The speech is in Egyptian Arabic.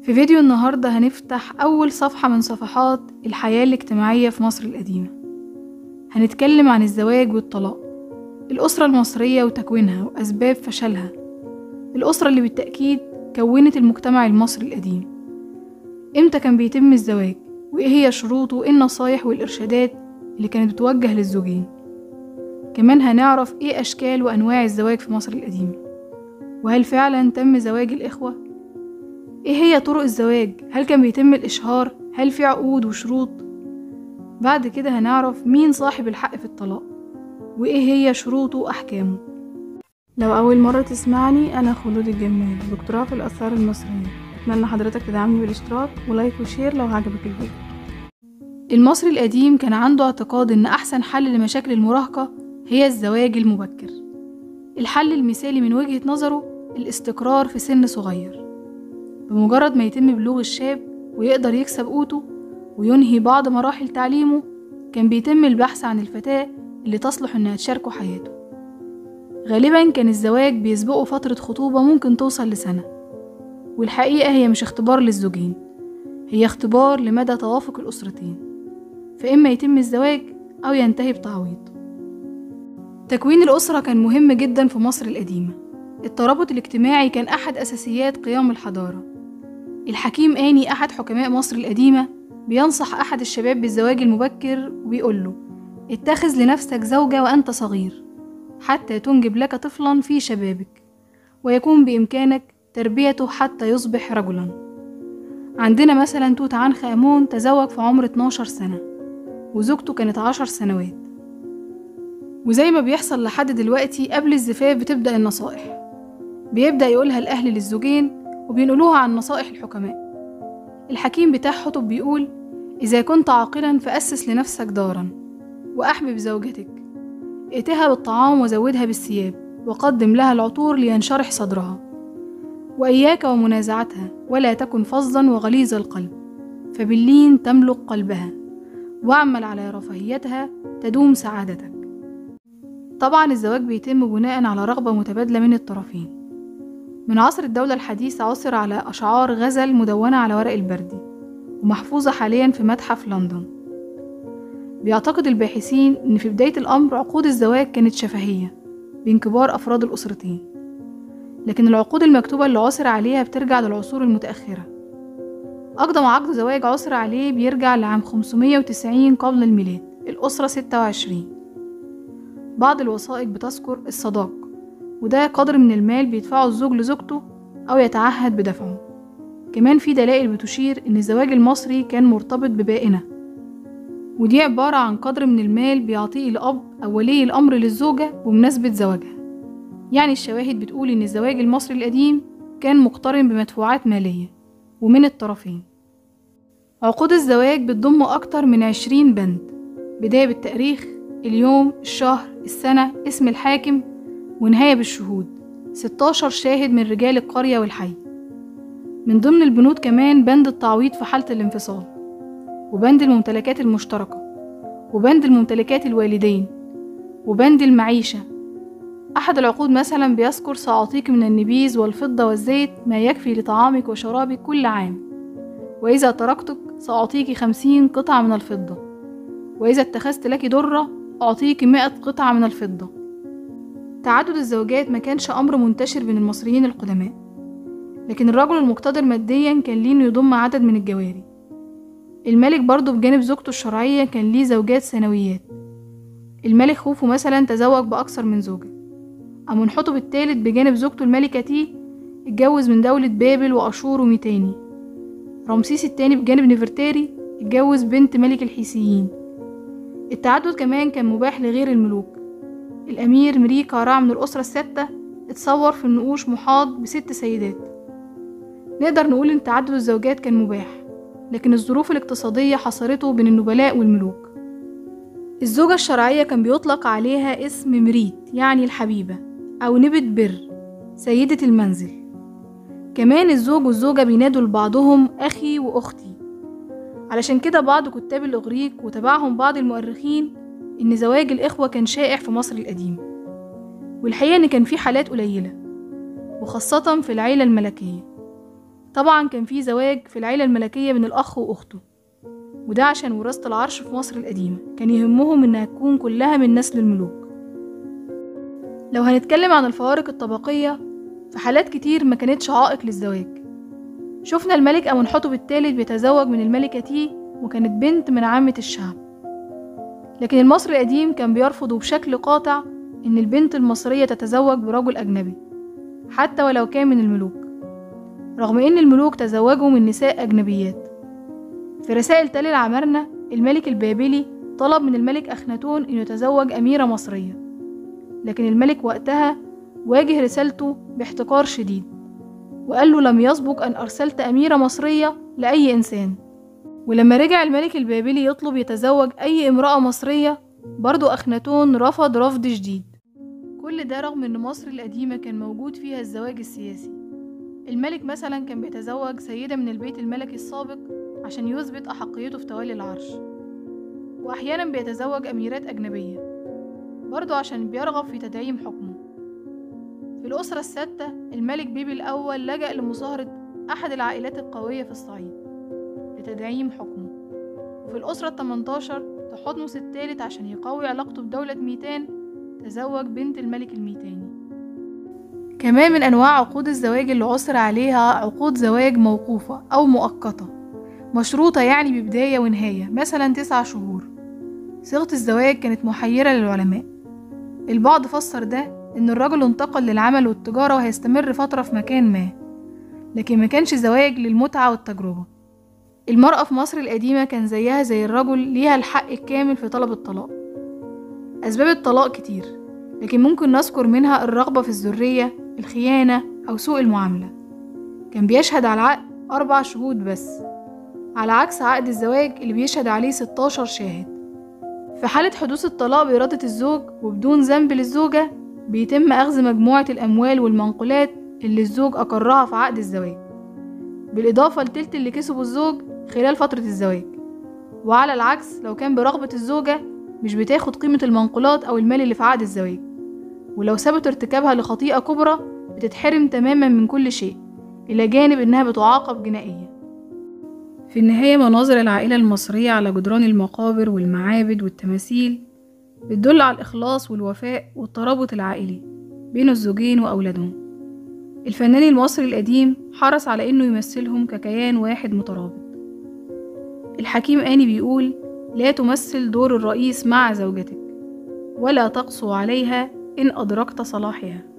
في فيديو النهاردة هنفتح أول صفحة من صفحات الحياة الاجتماعية في مصر القديمة هنتكلم عن الزواج والطلاق الأسرة المصرية وتكوينها وأسباب فشلها الأسرة اللي بالتأكيد كونت المجتمع المصري القديم إمتى كان بيتم الزواج وإيه هي شروطه وإيه النصايح والإرشادات اللي كانت بتوجه للزوجين كمان هنعرف إيه أشكال وأنواع الزواج في مصر القديمة وهل فعلا تم زواج الإخوة ايه هي طرق الزواج هل كان بيتم الاشهار هل في عقود وشروط بعد كده هنعرف مين صاحب الحق في الطلاق وايه هي شروطه واحكامه لو اول مره تسمعني انا خلود الجمال دكتوراه في الاثار المصريه اتمنى حضرتك تدعمني بالاشتراك ولايك وشير لو عجبك الفيديو المصري القديم كان عنده اعتقاد ان احسن حل لمشاكل المراهقه هي الزواج المبكر الحل المثالي من وجهه نظره الاستقرار في سن صغير بمجرد ما يتم بلوغ الشاب ويقدر يكسب قوته وينهي بعض مراحل تعليمه كان بيتم البحث عن الفتاة اللي تصلح إنها تشاركه حياته غالبا كان الزواج بيسبقه فترة خطوبة ممكن توصل لسنة والحقيقة هي مش اختبار للزوجين هي اختبار لمدى توافق الأسرتين فإما يتم الزواج أو ينتهي بتعويض تكوين الأسرة كان مهم جدا في مصر القديمة الترابط الاجتماعي كان أحد أساسيات قيام الحضارة الحكيم آني أحد حكماء مصر القديمة بينصح أحد الشباب بالزواج المبكر وبيقول له اتخذ لنفسك زوجة وأنت صغير حتى تنجب لك طفلا في شبابك ويكون بإمكانك تربيته حتى يصبح رجلا عندنا مثلا توت عنخ آمون تزوج في عمر 12 سنة وزوجته كانت عشر سنوات وزي ما بيحصل لحد دلوقتي قبل الزفاف بتبدأ النصائح بيبدأ يقولها الأهل للزوجين وبينقلوها عن نصائح الحكماء الحكيم بتاع حطب بيقول إذا كنت عاقلا فأسس لنفسك دارا وأحبب زوجتك ائتها بالطعام وزودها بالثياب وقدم لها العطور لينشرح صدرها وإياك ومنازعتها ولا تكن فظا وغليظ القلب فباللين تملك قلبها واعمل على رفاهيتها تدوم سعادتك طبعا الزواج بيتم بناء على رغبة متبادلة من الطرفين من عصر الدولة الحديثة عثر على أشعار غزل مدونة على ورق البردي ومحفوظة حاليا في متحف لندن بيعتقد الباحثين إن في بداية الأمر عقود الزواج كانت شفهية بين كبار أفراد الأسرتين لكن العقود المكتوبة اللي عثر عليها بترجع للعصور المتأخرة أقدم عقد زواج عثر عليه بيرجع لعام 590 قبل الميلاد الأسرة 26 بعض الوثائق بتذكر الصداق وده قدر من المال بيدفعه الزوج لزوجته أو يتعهد بدفعه كمان في دلائل بتشير إن الزواج المصري كان مرتبط ببائنة ودي عبارة عن قدر من المال بيعطيه الأب أو ولي الأمر للزوجة بمناسبة زواجها يعني الشواهد بتقول إن الزواج المصري القديم كان مقترن بمدفوعات مالية ومن الطرفين عقود الزواج بتضم أكتر من عشرين بند بداية بالتاريخ اليوم الشهر السنة اسم الحاكم ونهاية بالشهود 16 شاهد من رجال القرية والحي من ضمن البنود كمان بند التعويض في حالة الانفصال وبند الممتلكات المشتركة وبند الممتلكات الوالدين وبند المعيشة أحد العقود مثلا بيذكر سأعطيك من النبيذ والفضة والزيت ما يكفي لطعامك وشرابك كل عام وإذا تركتك سأعطيك خمسين قطعة من الفضة وإذا اتخذت لك درة أعطيك مائة قطعة من الفضة تعدد الزوجات ما كانش أمر منتشر بين المصريين القدماء لكن الرجل المقتدر ماديا كان ليه إنه يضم عدد من الجواري الملك برضه بجانب زوجته الشرعية كان ليه زوجات ثانويات الملك خوفو مثلا تزوج بأكثر من زوجة أمنحتب الثالث بجانب زوجته الملكة تي اتجوز من دولة بابل وأشور وميتاني رمسيس الثاني بجانب نفرتاري اتجوز بنت ملك الحيسيين التعدد كمان كان مباح لغير الملوك الأمير مريكا رع من الأسرة الستة اتصور في النقوش محاط بست سيدات نقدر نقول إن تعدد الزوجات كان مباح لكن الظروف الاقتصادية حصرته بين النبلاء والملوك الزوجة الشرعية كان بيطلق عليها اسم مريت يعني الحبيبة أو نبت بر سيدة المنزل كمان الزوج والزوجة بينادوا لبعضهم أخي وأختي علشان كده بعض كتاب الإغريق وتبعهم بعض المؤرخين إن زواج الإخوة كان شائع في مصر القديمة والحقيقة إن كان في حالات قليلة وخاصة في العيلة الملكية طبعا كان في زواج في العيلة الملكية بين الأخ وأخته وده عشان وراثة العرش في مصر القديمة كان يهمهم إنها تكون كلها من نسل الملوك لو هنتكلم عن الفوارق الطبقية في حالات كتير ما كانتش عائق للزواج شفنا الملك أمنحتب الثالث بيتزوج من الملكة تي وكانت بنت من عامة الشعب لكن المصري القديم كان بيرفض بشكل قاطع إن البنت المصرية تتزوج برجل أجنبي حتى ولو كان من الملوك رغم إن الملوك تزوجوا من نساء أجنبيات في رسائل تالي العمارنة الملك البابلي طلب من الملك أخناتون إنه يتزوج أميرة مصرية لكن الملك وقتها واجه رسالته باحتقار شديد وقال له لم يسبق أن أرسلت أميرة مصرية لأي إنسان ولما رجع الملك البابلي يطلب يتزوج أي امرأة مصرية برضو أخناتون رفض رفض شديد كل ده رغم إن مصر القديمة كان موجود فيها الزواج السياسي الملك مثلا كان بيتزوج سيدة من البيت الملكي السابق عشان يثبت أحقيته في تولي العرش وأحيانا بيتزوج أميرات أجنبية برضه عشان بيرغب في تدعيم حكمه في الأسرة الستة الملك بيبي الأول لجأ لمصاهرة أحد العائلات القوية في الصعيد لتدعيم حكمه وفي الأسرة التمنتاشر تحتمس الثالث عشان يقوي علاقته بدولة ميتان تزوج بنت الملك الميتاني كمان من أنواع عقود الزواج اللي عثر عليها عقود زواج موقوفة أو مؤقتة مشروطة يعني ببداية ونهاية مثلا تسع شهور صيغة الزواج كانت محيرة للعلماء البعض فسر ده إن الرجل انتقل للعمل والتجارة وهيستمر فترة في مكان ما لكن ما كانش زواج للمتعة والتجربة المرأة في مصر القديمة كان زيها زي الرجل ليها الحق الكامل في طلب الطلاق أسباب الطلاق كتير لكن ممكن نذكر منها الرغبة في الذرية الخيانة أو سوء المعاملة كان بيشهد على العقد أربع شهود بس على عكس عقد الزواج اللي بيشهد عليه 16 شاهد في حالة حدوث الطلاق بإرادة الزوج وبدون ذنب للزوجة بيتم أخذ مجموعة الأموال والمنقولات اللي الزوج أقرها في عقد الزواج بالإضافة لتلت اللي كسبه الزوج خلال فترة الزواج وعلى العكس لو كان برغبة الزوجة مش بتاخد قيمة المنقولات أو المال اللي في عقد الزواج ولو ثبت ارتكابها لخطيئة كبرى بتتحرم تماما من كل شيء إلى جانب إنها بتعاقب جنائيا في النهاية مناظر العائلة المصرية على جدران المقابر والمعابد والتماثيل بتدل على الإخلاص والوفاء والترابط العائلي بين الزوجين وأولادهم الفنان المصري القديم حرص على إنه يمثلهم ككيان واحد مترابط الحكيم آني بيقول لا تمثل دور الرئيس مع زوجتك ولا تقسو عليها إن أدركت صلاحها